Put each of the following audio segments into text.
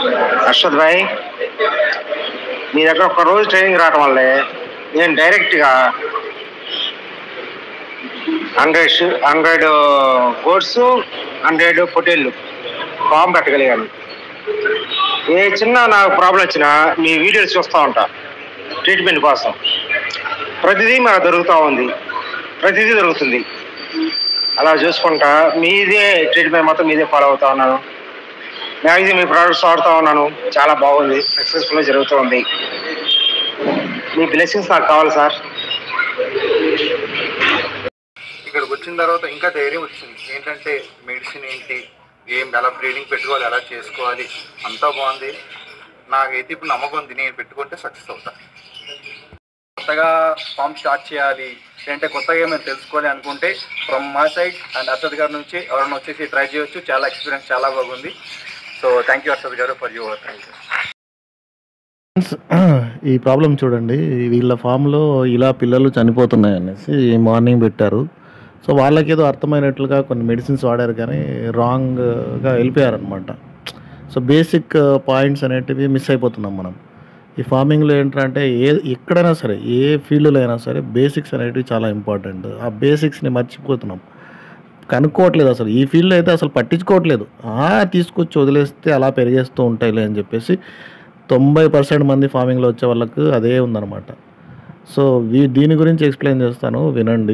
అర్షద్ భాయ్ మీ దగ్గర ఒక రోజు ట్రైనింగ్ రావడం వల్లే నేను డైరెక్ట్గా హండ్రెడ్ హండ్రెడ్ గోడ్స్ హండ్రెడ్ పొటేళ్ళు ఫామ్ పెట్టగలిగాను ఏ చిన్న నాకు ప్రాబ్లం వచ్చినా మీ వీడియోస్ చూస్తూ ఉంటా ట్రీట్మెంట్ కోసం ప్రతిదీ మాకు దొరుకుతూ ఉంది ప్రతిదీ దొరుకుతుంది అలా చూసుకుంటా మీదే ట్రీట్మెంట్ మొత్తం మీదే ఫాలో అవుతా ఉన్నాను మ్యాక్సిమం మీ ప్రోడక్ట్స్ వాడుతూ ఉన్నాను చాలా బాగుంది సక్సెస్ఫుల్గా జరుగుతూ ఉంది మీ బ్లెస్సింగ్స్ నాకు కావాలి సార్ ఇక్కడికి వచ్చిన తర్వాత ఇంకా ధైర్యం వచ్చింది ఏంటంటే మెడిసిన్ ఏంటి ఏం ఎలా బ్రీడింగ్ పెట్టుకోవాలి ఎలా చేసుకోవాలి అంతా బాగుంది నాకైతే ఇప్పుడు నమ్మకం ఉంది నేను పెట్టుకుంటే సక్సెస్ అవుతా కొత్తగా ఫామ్ స్టార్ట్ చేయాలి లేదంటే కొత్తగా ఏమైనా తెలుసుకోవాలి అనుకుంటే ఫ్రమ్ మా సైడ్ అండ్ అర్షద్ గారి నుంచి ఎవరైనా వచ్చేసి ట్రై చేయొచ్చు చాలా ఎక్స్పీరియన్స్ చాలా బాగుంది so thank you Arshad garu for your thank you ఈ ప్రాబ్లం చూడండి వీళ్ళ ఫామ్లో ఇలా పిల్లలు చనిపోతున్నాయి అనేసి మార్నింగ్ పెట్టారు సో వాళ్ళకి ఏదో అర్థమైనట్లుగా కొన్ని మెడిసిన్స్ వాడారు కానీ రాంగ్గా వెళ్ళిపోయారనమాట సో బేసిక్ పాయింట్స్ అనేటివి మిస్ అయిపోతున్నాం మనం ఈ ఫార్మింగ్లో ఏంటంటే ఏ ఎక్కడైనా సరే ఏ ఫీల్డ్లో అయినా సరే బేసిక్స్ అనేటివి చాలా ఇంపార్టెంట్ ఆ బేసిక్స్ని మర్చిపోతున్నాం కనుక్కోవట్లేదు అసలు ఈ ఫీల్డ్లో అయితే అసలు పట్టించుకోవట్లేదు ఆ తీసుకొచ్చి వదిలేస్తే అలా పెరిగేస్తూ ఉంటాయిలే అని చెప్పేసి తొంభై పర్సెంట్ మంది ఫార్మింగ్లో వచ్చే వాళ్ళకు అదే ఉందన్నమాట సో వీ దీని గురించి ఎక్స్ప్లెయిన్ చేస్తాను వినండి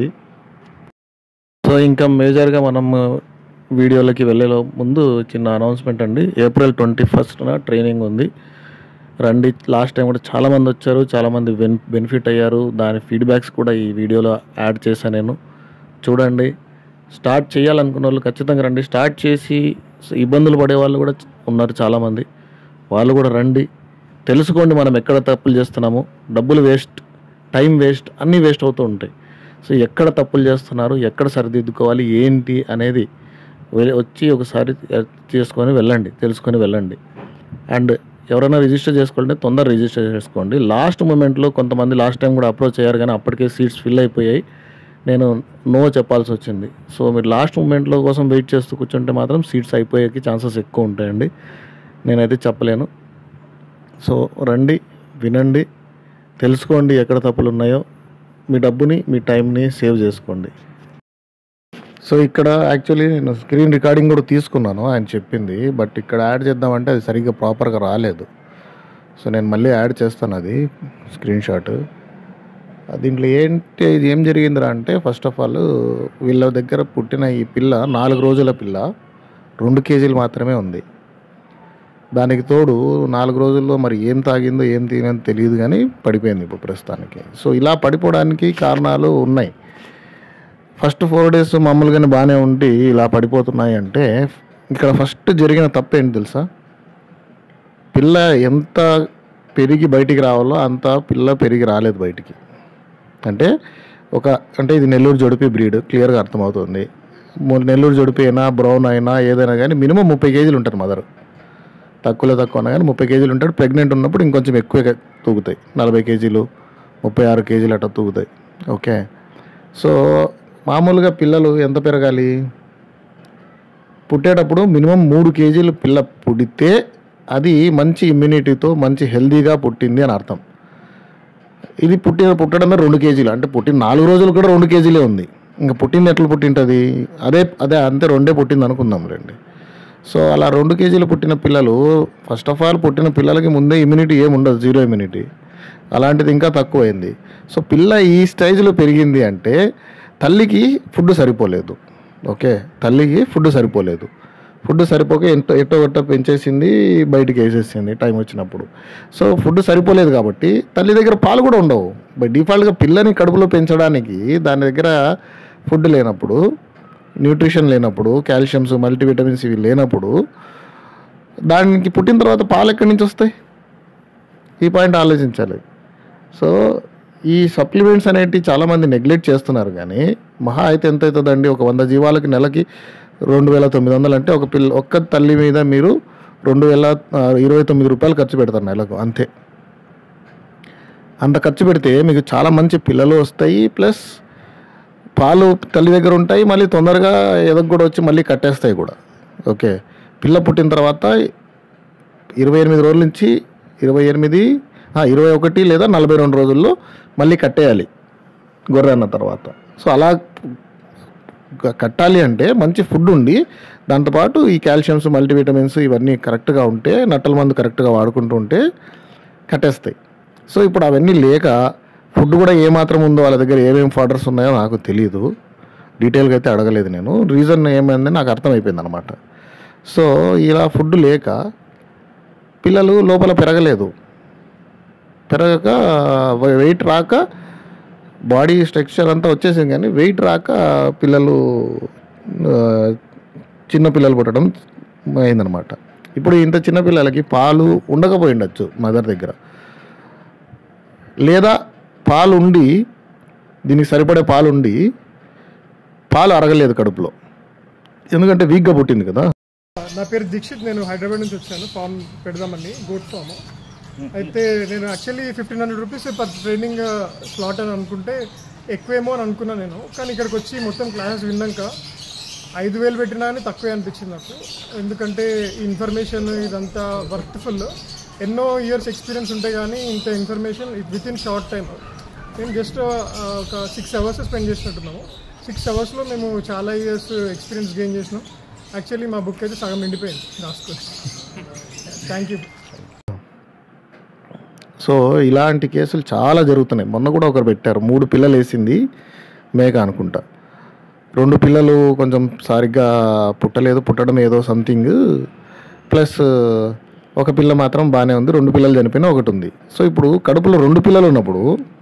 సో ఇంకా మేజర్గా మనం వీడియోలకి వెళ్ళే ముందు చిన్న అనౌన్స్మెంట్ అండి ఏప్రిల్ ట్వంటీ ఫస్ట్న ట్రైనింగ్ ఉంది రండి లాస్ట్ టైం కూడా చాలామంది వచ్చారు చాలామంది బెన్ బెనిఫిట్ అయ్యారు దాని ఫీడ్బ్యాక్స్ కూడా ఈ వీడియోలో యాడ్ చేశాను నేను చూడండి స్టార్ట్ చేయాలనుకున్న వాళ్ళు ఖచ్చితంగా రండి స్టార్ట్ చేసి ఇబ్బందులు పడే వాళ్ళు కూడా ఉన్నారు చాలామంది వాళ్ళు కూడా రండి తెలుసుకోండి మనం ఎక్కడ తప్పులు చేస్తున్నామో డబ్బులు వేస్ట్ టైం వేస్ట్ అన్నీ వేస్ట్ అవుతూ ఉంటాయి సో ఎక్కడ తప్పులు చేస్తున్నారు ఎక్కడ సరిదిద్దుకోవాలి ఏంటి అనేది వె- వచ్చి ఒకసారి చేసుకొని వెళ్ళండి తెలుసుకొని వెళ్ళండి అండ్ ఎవరైనా రిజిస్టర్ చేసుకోవాలంటే తొందర రిజిస్టర్ చేసుకోండి లాస్ట్ మూమెంట్లో కొంతమంది లాస్ట్ టైం కూడా అప్రోచ్ అయ్యారు కానీ అప్పటికే సీట్స్ ఫిల్ అయిపోయాయి నేను నో చెప్పాల్సి వచ్చింది సో మీరు లాస్ట్ మూమెంట్లో కోసం వెయిట్ చేస్తూ కూర్చుంటే మాత్రం సీట్స్ అయిపోయేకి ఛాన్సెస్ ఎక్కువ ఉంటాయండి నేనైతే చెప్పలేను సో రండి వినండి తెలుసుకోండి ఎక్కడ తప్పులు ఉన్నాయో మీ డబ్బుని మీ టైంని సేవ్ చేసుకోండి సో ఇక్కడ యాక్చువల్లీ నేను స్క్రీన్ రికార్డింగ్ కూడా తీసుకున్నాను ఆయన చెప్పింది బట్ ఇక్కడ యాడ్ చేద్దామంటే అది సరిగ్గా ప్రాపర్గా రాలేదు సో నేను మళ్ళీ యాడ్ చేస్తాను అది స్క్రీన్ షాట్ దీంట్లో ఏంటి ఇది ఏం జరిగిందిరా అంటే ఫస్ట్ ఆఫ్ ఆల్ వీళ్ళ దగ్గర పుట్టిన ఈ పిల్ల నాలుగు రోజుల పిల్ల రెండు కేజీలు మాత్రమే ఉంది దానికి తోడు నాలుగు రోజుల్లో మరి ఏం తాగిందో ఏం తినని తెలియదు కానీ పడిపోయింది ఇప్పుడు ప్రస్తుతానికి సో ఇలా పడిపోవడానికి కారణాలు ఉన్నాయి ఫస్ట్ ఫోర్ డేస్ మామూలుగానే బాగానే ఉండి ఇలా పడిపోతున్నాయి అంటే ఇక్కడ ఫస్ట్ జరిగిన తప్పు ఏంటి తెలుసా పిల్ల ఎంత పెరిగి బయటికి రావాలో అంత పిల్ల పెరిగి రాలేదు బయటికి అంటే ఒక అంటే ఇది నెల్లూరు జడిపి బ్రీడ్ క్లియర్గా అర్థమవుతుంది మొ- నెల్లూరు జడిపి అయినా బ్రౌన్ అయినా ఏదైనా కానీ మినిమం ముప్పై కేజీలు ఉంటారు మదర్ తక్కువలో తక్కువ ఉన్నా కానీ ముప్పై కేజీలు ఉంటాడు ప్రెగ్నెంట్ ఉన్నప్పుడు ఇంకొంచెం ఎక్కువ తూగుతాయి నలభై కేజీలు ముప్పై ఆరు కేజీలు అట్లా తూగుతాయి ఓకే సో మామూలుగా పిల్లలు ఎంత పెరగాలి పుట్టేటప్పుడు మినిమం మూడు కేజీలు పిల్ల పుడితే అది మంచి ఇమ్యూనిటీతో మంచి హెల్దీగా పుట్టింది అని అర్థం ఇది పుట్టిన పుట్టడమే రెండు కేజీలు అంటే పుట్టిన నాలుగు రోజులు కూడా రెండు కేజీలే ఉంది ఇంకా పుట్టింది ఎట్లా పుట్టింటుంది అదే అదే అంతే రెండే పుట్టింది అనుకుందాం రండి సో అలా రెండు కేజీలు పుట్టిన పిల్లలు ఫస్ట్ ఆఫ్ ఆల్ పుట్టిన పిల్లలకి ముందే ఇమ్యూనిటీ ఏమి ఉండదు జీరో ఇమ్యూనిటీ అలాంటిది ఇంకా తక్కువైంది సో పిల్ల ఈ స్టేజ్లో పెరిగింది అంటే తల్లికి ఫుడ్ సరిపోలేదు ఓకే తల్లికి ఫుడ్ సరిపోలేదు ఫుడ్ సరిపోక ఎంతో ఎట్టో గట్ట పెంచేసింది బయటికి వేసేసింది టైం వచ్చినప్పుడు సో ఫుడ్ సరిపోలేదు కాబట్టి తల్లి దగ్గర పాలు కూడా ఉండవు బై డిఫాల్ట్గా పిల్లని కడుపులో పెంచడానికి దాని దగ్గర ఫుడ్ లేనప్పుడు న్యూట్రిషన్ లేనప్పుడు కాల్షియమ్స్ మల్టీవిటమిన్స్ ఇవి లేనప్పుడు దానికి పుట్టిన తర్వాత పాలు ఎక్కడి నుంచి వస్తాయి ఈ పాయింట్ ఆలోచించాలి సో ఈ సప్లిమెంట్స్ అనేటివి చాలామంది నెగ్లెక్ట్ చేస్తున్నారు కానీ మహా అయితే ఎంత అవుతుందండి ఒక వంద జీవాలకి నెలకి రెండు వేల తొమ్మిది వందలు అంటే ఒక పిల్ల ఒక్క తల్లి మీద మీరు రెండు వేల ఆ, ఇరవై తొమ్మిది రూపాయలు ఖర్చు పెడతారు నెలకు అంతే అంత ఖర్చు పెడితే మీకు చాలా మంచి పిల్లలు వస్తాయి ప్లస్ పాలు తల్లి దగ్గర ఉంటాయి మళ్ళీ తొందరగా ఎదగ కూడా వచ్చి మళ్ళీ కట్టేస్తాయి కూడా ఓకే పిల్ల పుట్టిన తర్వాత ఇరవై ఎనిమిది రోజుల నుంచి ఇరవై ఎనిమిది ఆ, ఇరవై ఒకటి లేదా నలభై రెండు రోజుల్లో మళ్ళీ కట్టేయాలి గొర్రె అన్న తర్వాత సో అలా క- కట్టాలి అంటే మంచి ఫుడ్ ఉండి దాంతోపాటు ఈ కాల్షియమ్స్ మల్టీవిటమిన్స్ ఇవన్నీ కరెక్ట్గా ఉంటే నట్టల మందు కరెక్ట్గా వాడుకుంటూ ఉంటే కట్టేస్తాయి సో ఇప్పుడు అవన్నీ లేక ఫుడ్ కూడా ఏమాత్రం ఉందో వాళ్ళ దగ్గర ఏమేమి ఫాడర్స్ ఉన్నాయో నాకు తెలియదు డీటెయిల్గా అయితే అడగలేదు నేను రీజన్ ఏమైందని నాకు అర్థమైపోయింది అనమాట సో ఇలా ఫుడ్ లేక పిల్లలు లోపల పెరగలేదు పెరగక వెయిట్ రాక బాడీ స్ట్రక్చర్ అంతా వచ్చేసింది కానీ వెయిట్ రాక పిల్లలు ఆ, చిన్న పిల్లలు పుట్టడం అయిందనమాట ఇప్పుడు ఇంత చిన్న పిల్లలకి పాలు ఉండకపోయి ఉండొచ్చు మదర్ దగ్గర లేదా పాలు ఉండి దీనికి సరిపడే పాలు ఉండి పాలు అరగలేదు కడుపులో ఎందుకంటే వీక్గా పుట్టింది కదా నా పేరు దీక్షిత్ నేను హైదరాబాద్ నుంచి వచ్చాను ఫామ్ పెడదామని గోట్ ఫామ్ అయితే నేను actually fifteen hundred rupees per training slot అని అనుకుంటే ఎక్కువేమో అని అనుకున్నాను నేను కానీ ఇక్కడికి వచ్చి మొత్తం క్లాసెస్ విన్నాక ఐదు వేలు పెట్టినా అని తక్కువే అనిపించింది నాకు ఎందుకంటే ఈ ఇన్ఫర్మేషన్ ఇదంతా వర్త్ఫుల్ ఎన్నో ఇయర్స్ ఎక్స్పీరియన్స్ ఉంటే కానీ ఇంత information with in short time మేము జస్ట్ ఒక సిక్స్ అవర్స్ స్పెండ్ చేసినట్టున్నాము సిక్స్ అవర్స్లో మేము చాలా ఇయర్స్ ఎక్స్పీరియన్స్ గెయిన్ చేసినాం యాక్చువల్లీ మా బుక్ అయితే సగం నిండిపోయింది రాసుకొని థ్యాంక్ యూ సో ఇలాంటి కేసులు చాలా జరుగుతున్నాయి మొన్న కూడా ఒకరు పెట్టారు మూడు పిల్లలు వేసింది మేక అనుకుంటా రెండు పిల్లలు కొంచెం సరిగ్గా పుట్టలేదు పుట్టడం ఏదో సంథింగ్ ప్లస్ ఒక పిల్ల మాత్రం బాగానే ఉంది రెండు పిల్లలు చనిపోయినా ఒకటి ఉంది సో ఇప్పుడు కడుపులో రెండు పిల్లలు ఉన్నప్పుడు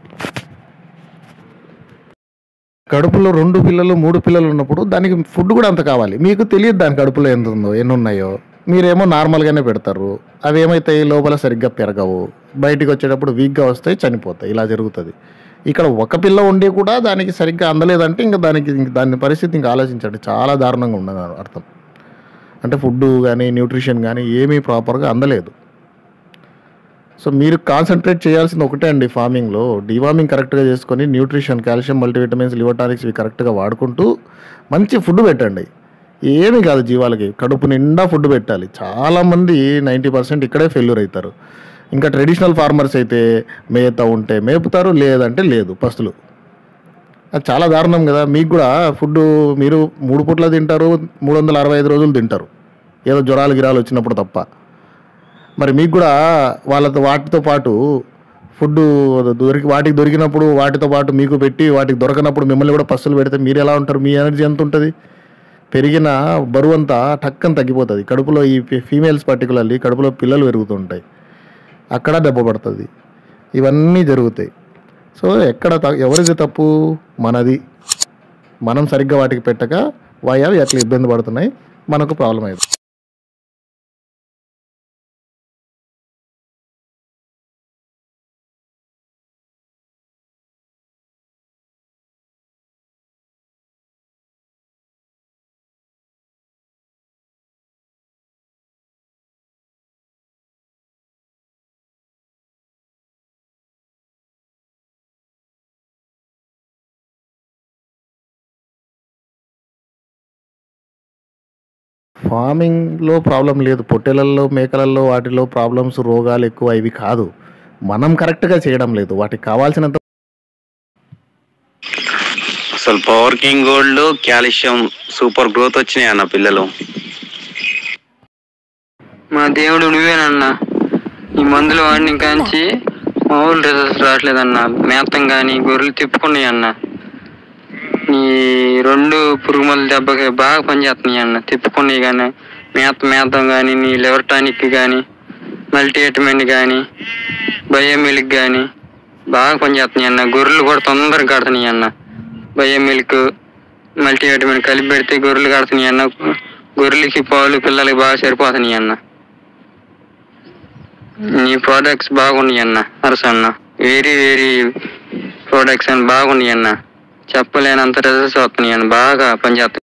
కడుపులో రెండు పిల్లలు మూడు పిల్లలు ఉన్నప్పుడు దానికి ఫుడ్ కూడా అంత కావాలి మీకు తెలియదు దాని కడుపులో ఎంత ఉందో ఎన్ని ఉన్నాయో మీరేమో నార్మల్గానే పెడతారు అవి ఏమైతాయి లోపల సరిగ్గా పెరగవు బయటికి వచ్చేటప్పుడు వీక్గా వస్తాయి చనిపోతాయి ఇలా జరుగుతుంది ఇక్కడ ఒక పిల్ల ఉండి కూడా దానికి సరిగ్గా అందలేదంటే ఇంకా దానికి ఇంక దాని పరిస్థితి ఇంకా ఆలోచించండి చాలా దారుణంగా ఉండదు అర్థం అంటే ఫుడ్ కానీ న్యూట్రిషన్ కానీ ఏమీ ప్రాపర్గా అందలేదు సో మీరు కాన్సన్ట్రేట్ చేయాల్సింది ఒకటే అండి ఫార్మింగ్లో డివార్మింగ్ కరెక్ట్గా చేసుకొని nutrition calcium multivitamins liver tonics ఇవి కరెక్ట్గా వాడుకుంటూ మంచి ఫుడ్ పెట్టండి ఏమీ కాదు జీవాలకి కడుపు నిండా ఫుడ్ పెట్టాలి చాలామంది నైంటీ పర్సెంట్ ఇక్కడే ఫెయిల్యూర్ అవుతారు ఇంకా ట్రెడిషనల్ ఫార్మర్స్ అయితే మేత ఉంటే మేపుతారు లేదంటే లేదు పస్తులు అది చాలా దారుణం కదా మీకు కూడా ఫుడ్ మీరు మూడు పూట్ల తింటారు మూడు వందల అరవై ఐదు రోజులు తింటారు ఏదో జ్వరాలు గిరాలు వచ్చినప్పుడు తప్ప మరి మీకు కూడా వాళ్ళతో వాటితో పాటు ఫుడ్ దొరికి వాటికి దొరికినప్పుడు వాటితో పాటు మీకు పెట్టి వాటికి దొరకనప్పుడు మిమ్మల్ని కూడా పస్తులు పెడితే మీరు ఎలా ఉంటారు మీ ఎనర్జీ ఎంత ఉంటుంది పెరిగిన బరువు అంతా టక్కని తగ్గిపోతుంది కడుపులో ఈ ఫీమేల్స్ పర్టికులర్లీ కడుపులో పిల్లలు పెరుగుతుంటాయి అక్కడ దెబ్బ పడుతుంది ఇవన్నీ జరుగుతాయి సో ఎక్కడ త- ఎవరిది తప్పు మనది మనం సరిగ్గా వాటికి పెట్టక వాయు ఎట్లా ఇబ్బంది పడుతున్నాయి మనకు ప్రాబ్లం అవుతుంది ఫార్మింగ్లో ప్రాబ్లం లేదు పొట్టెలల్లో మేకలలో వాటిలో ప్రాబ్లమ్స్ రోగాలు ఎక్కువ ఇవి కాదు మనం కరెక్ట్గా చేయడం లేదు వాటికి కావాల్సినంత అసలు power king gold calcium super growth వచ్చినాయి అన్న పిల్లలు మా దేవుడు నువ్వేనన్నా ఈ మందులు వాడిని కాంచి మామూలు రిజల్ట్స్ రావట్లేదన్నా మేతం కానీ గొర్రెలు తిప్పుకున్నాయి అన్న ఈ రెండు పురుగు మందుల దెబ్బకి బాగా పనిచేస్తున్నాయి అన్న తిప్పుకున్నాయి కానీ మేత మేతం కానీ నీ లివర్ టానిక్ కానీ మల్టీవిటమిన్ కానీ బయోమిల్క్ కానీ బాగా పనిచేస్తున్నాయి అన్న గొర్రెలు కూడా తొందరగా కడుతున్నాయి అన్న బయోమిల్క్ మల్టీవిటమిన్ కలిపి పెడితే గొర్రెలు కడుతున్నాయి అన్న గొర్రెలకి పాలు పిల్లలకి బాగా సరిపోతున్నాయి అన్న నీ ప్రోడక్ట్స్ బాగున్నాయి అన్న అరస అన్న వెరీ వెరీ ప్రోడక్ట్స్ అని బాగున్నాయి అన్న చెప్పలేనంత రిజల్ట్స్ వస్తున్నాయి అన్న బాగా పనిచేస్తాయి